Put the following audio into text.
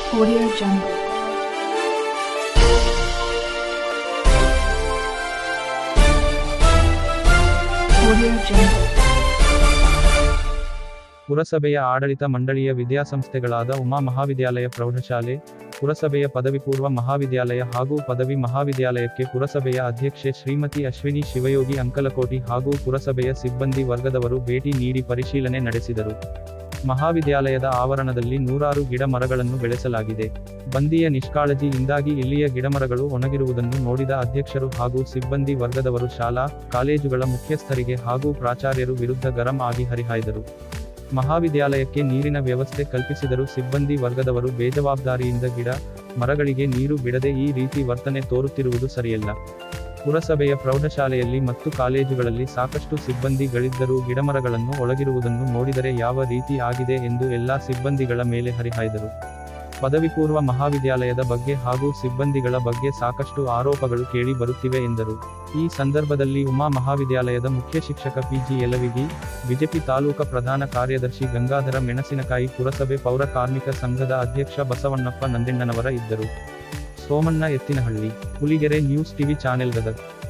Audio Jungle. Audio Jungle. ಪುರಸಭೆಯ ಆಡಳಿತ ಮಂಡಳಿಯ ವಿದ್ಯಾಸಂಸ್ಥೆಗಳಾದ ಉಮಾ ಮಹಾವಿದ್ಯಾಲಯ ಪ್ರೌಢಶಾಲೆ ಪುರಸಭೆಯ ಪದವಿಪೂರ್ವ ಮಹಾವಿದ್ಯಾಲಯ ಹಾಗೂ ಪದವಿ ಮಹಾವಿದ್ಯಾಲಯಕ್ಕೆ ಪುರಸಭೆಯ ಅಧ್ಯಕ್ಷೆ ಶ್ರೀಮತಿ ಅಶ್ವಿನಿ ಶಿವಯೋಗಿ ಅಂಕಲಕೋಟಿ ಹಾಗೂ ಪುರಸಭೆಯ ಸಿಬ್ಬಂದಿ ವರ್ಗದವರು ಭೇಟಿ ನೀಡಿ ಪರಿಶೀಲನೆ ನಡೆಸಿದರು ಮಹಾವಿದ್ಯಾಲಯದ ಆವರಣದಲ್ಲಿ ನೂರಾರು ಗಿಡ ಮರಗಳನ್ನು ಬೆಳೆಸಲಾಗಿದೆ ಬಂದಿಯ ನಿಷ್ಕಾಳಜಿಯಿಂದಾಗಿ ಇಲ್ಲಿಯ ಗಿಡಮರಗಳು ಒಣಗಿರುವುದನ್ನು ನೋಡಿದ ಅಧ್ಯಕ್ಷರು ಹಾಗೂ ಸಿಬ್ಬಂದಿ ವರ್ಗದವರು ಶಾಲಾ ಕಾಲೇಜುಗಳ ಮುಖ್ಯಸ್ಥರಿಗೆ ಹಾಗೂ ಪ್ರಾಚಾರ್ಯರು ವಿರುದ್ಧ ಗರಂ ಆಗಿ ಹರಿಹಾಯ್ದರು ಮಹಾವಿದ್ಯಾಲಯಕ್ಕೆ ನೀರಿನ ವ್ಯವಸ್ಥೆ ಕಲ್ಪಿಸಿದರೂ ಸಿಬ್ಬಂದಿ ವರ್ಗದವರು ಬೇಜವಾಬ್ದಾರಿಯಿಂದ ಗಿಡ ಮರಗಳಿಗೆ ನೀರು ಬಿಡದೆ ಈ ರೀತಿ ವರ್ತನೆ ತೋರುತ್ತಿರುವುದು ಸರಿಯಲ್ಲ ಪುರಸಭೆಯ ಪ್ರೌಢಶಾಲೆಯಲ್ಲಿ ಮತ್ತು ಕಾಲೇಜುಗಳಲ್ಲಿ ಸಾಕಷ್ಟು ಸಿಬ್ಬಂದಿಗಳಿದ್ದರೂ ಗಿಡಮರಗಳನ್ನು ಒಳಗಿರುವುದನ್ನು ನೋಡಿದರೆ ಯಾವ ರೀತಿ ಆಗಿದೆ ಎಂದು ಎಲ್ಲಾ ಸಿಬ್ಬಂದಿಗಳ ಮೇಲೆ ಹರಿಹಾಯ್ದರು ಪದವಿ ಪೂರ್ವ ಮಹಾವಿದ್ಯಾಲಯದ ಬಗ್ಗೆ ಹಾಗೂ ಸಿಬ್ಬಂದಿಗಳ ಬಗ್ಗೆ ಸಾಕಷ್ಟು ಆರೋಪಗಳು ಕೇಳಿ ಬರುತ್ತಿವೆ ಎಂದರು ಈ ಸಂದರ್ಭದಲ್ಲಿ ಉಮಾ ಮಹಾವಿದ್ಯಾಲಯದ ಮುಖ್ಯ ಶಿಕ್ಷಕ ಪಿಜಿ ಯಲವಿಗಿ ಬಿಜೆಪಿ ತಾಲೂಕಾ ಪ್ರಧಾನ ಕಾರ್ಯದರ್ಶಿ ಗಂಗಾಧರ ಮೆಣಸಿನಕಾಯಿ ಪುರಸಭೆ ಪೌರ ಕಾರ್ಮಿಕ ಸಂಘದ ಅಧ್ಯಕ್ಷ ಬಸವಣ್ಣಪ್ಪ ನಂದೆಣ್ಣನವರ ಇದ್ದರು Somanna Ettinahalli Huligere news TV channel Gadag